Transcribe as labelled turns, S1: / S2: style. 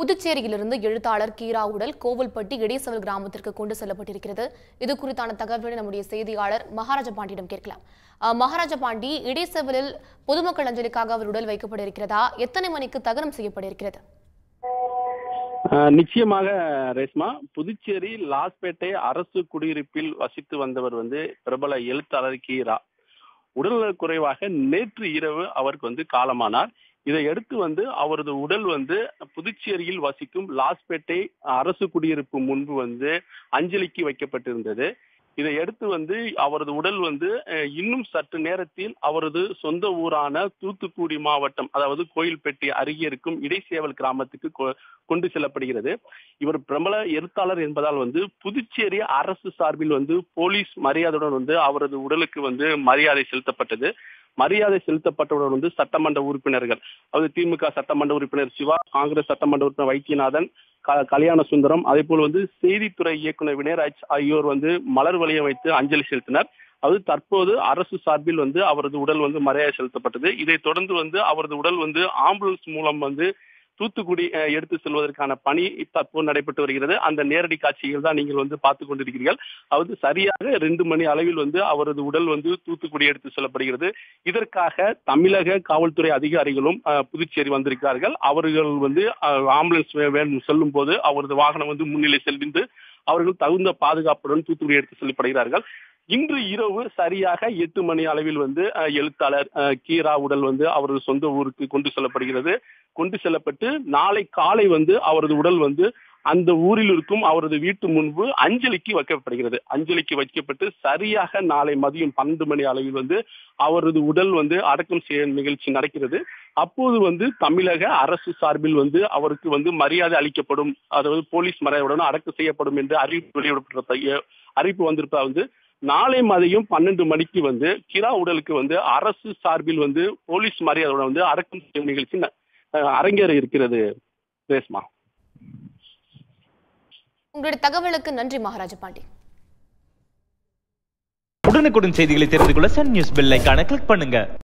S1: புதுச்சேரியிலிருந்து எழுத்தாளர் கீரா உடல் கோவில்பட்டி இடைசவல் கிராமத்திற்கு கொண்டு செல்லப்பட்டிருக்கிறது இது குறித்தான தகவலை நம்முடைய செய்தியாளர் மகாராஜ பாண்டியிடம் கேட்கலாம் அஹ், மகாராஜ பாண்டி இடைசவலில் பொதுமக்கள் அஞ்சலிக்காக அவர் உடல் வைக்கப்பட இருக்கிறதா எத்தனை மணிக்கு தகனம் செய்யப்பட இருக்கிறது
S2: ஆஹ் நிச்சயமாக ரேஷ்மா புதுச்சேரி லாஸ்பேட்டை அரசு குடியிருப்பில் வசித்து வந்தவர் வந்து பிரபல எழுத்தாளர் கீரா உடல்நலக் குறைவாக நேற்று இரவு அவருக்கு வந்து காலமானார் இதை அடுத்து வந்து அவரது உடல் வந்து புதுச்சேரியில் வசிக்கும் லாஸ்பேட்டை அரசு குடியிருப்பு முன்பு வந்து அஞ்சலிக்கு வைக்கப்பட்டிருந்தது இதை அடுத்து வந்து அவரது உடல் வந்து அஹ், இன்னும் சற்று நேரத்தில் அவரது சொந்த ஊரான தூத்துக்குடி மாவட்டம் அதாவது கோயில்பட்டி அருகே இருக்கும் இடைசேவல் கிராமத்துக்கு கொ- கொண்டு செல்லப்படுகிறது இவர் பிரபல எழுத்தாளர் என்பதால் வந்து புதுச்சேரி அரசு சார்பில் வந்து போலீஸ் மரியாதையுடன் வந்து அவரது உடலுக்கு வந்து மரியாதை செலுத்தப்பட்டது மரியாதை செலுத்தப்பட்டவுடன் வந்து சட்டமன்ற உறுப்பினர்கள் அதாவது திமுக சட்டமன்ற உறுப்பினர் சிவா காங்கிரஸ் சட்டமன்ற உறுப்பினர் வைத்தியநாதன் க- கல்யாண சுந்தரம் அதே போல் வந்து செய்தித்துறை இயக்குனர் வினயராஜ் ஆகியோர் வந்து மலர் வளையம் வைத்து அஞ்சலி செலுத்தினர் அது தற்போது அரசு சார்பில் வந்து அவரது உடல் வந்து மரியாதை செலுத்தப்பட்டது இதைத் தொடர்ந்து வந்து அவரது உடல் வந்து ஆம்புலன்ஸ் மூலம் வந்து தூத்துக்குடி அஹ், எடுத்து செல்வதற்கான பணி தற்போது நடைபெற்று வருகிறது அந்த நேரடி காட்சிகள் தான் நீங்கள் வந்து பார்த்து கொண்டிருக்கிறீர்கள் அதாவது சரியாக ரெண்டு மணி அளவில் வந்து அவரது உடல் வந்து தூத்துக்குடி எடுத்து செல்லப்படுகிறது இதற்காக தமிழக காவல்துறை அதிகாரிகளும் அஹ், புதுச்சேரி வந்திருக்கிறார்கள் அவர்கள் வந்து அஹ், ஆம்புலன்ஸ் வே- வேண்டும் செல்லும் போது அவரது வாகனம் வந்து முன்னிலை செல்விந்து அவர்கள் தகுந்த பாதுகாப்புடன் தூத்துக்குடி எடுத்து செல்லப்படுகிறார்கள் இன்று இரவு சரியாக எட்டு மணி அளவில் வந்து அஹ், எழுத்தாளர் அஹ், கீரா உடல் வந்து அவரது சொந்த ஊருக்கு கொண்டு செல்லப்படுகிறது கொண்டு செல்லப்பட்டு நாளை காலை வந்து அவரது உடல் வந்து அந்த ஊரில் இருக்கும் அவரது வீட்டு முன்பு அஞ்சலிக்கு வைக்கப்படுகிறது அஞ்சலிக்கு வைக்கப்பட்டு சரியாக நாளை மதியம் பன்னெண்டு மணி அளவில் வந்து அவரது உடல் வந்து அடக்கம் செய்ய நிகழ்ச்சி நடக்கிறது அப்போது வந்து தமிழக அரசு சார்பில் வந்து அவருக்கு வந்து மரியாதை அளிக்கப்படும் அதாவது போலீஸ் மரியாதையுடன் அடக்கம் செய்யப்படும் என்று அறிவிப்பு வெளியிடப்பட்ட அறிவிப்பு வந்திருப்பா வந்து நாளை மதியம் பன்னெண்டு மணிக்கு வந்து கிரா உடலுக்கு வந்து அரசு சார்பில் வந்து போலீஸ் மரியாதையுடன் வந்து அடக்கம் செய்யும் நிகழ்ச்சி ந- அஹ் அரங்கேற இருக்கிறது ரேஸ்மா
S1: உங்களுடைய தகவலுக்கு நன்றி மகாராஜ பாண்டி
S3: உடனுக்குடன் செய்திகளை தெரிந்து கொள்ள சன் நியூஸ் பெல் ஐகானை கிளிக் பண்ணுங்க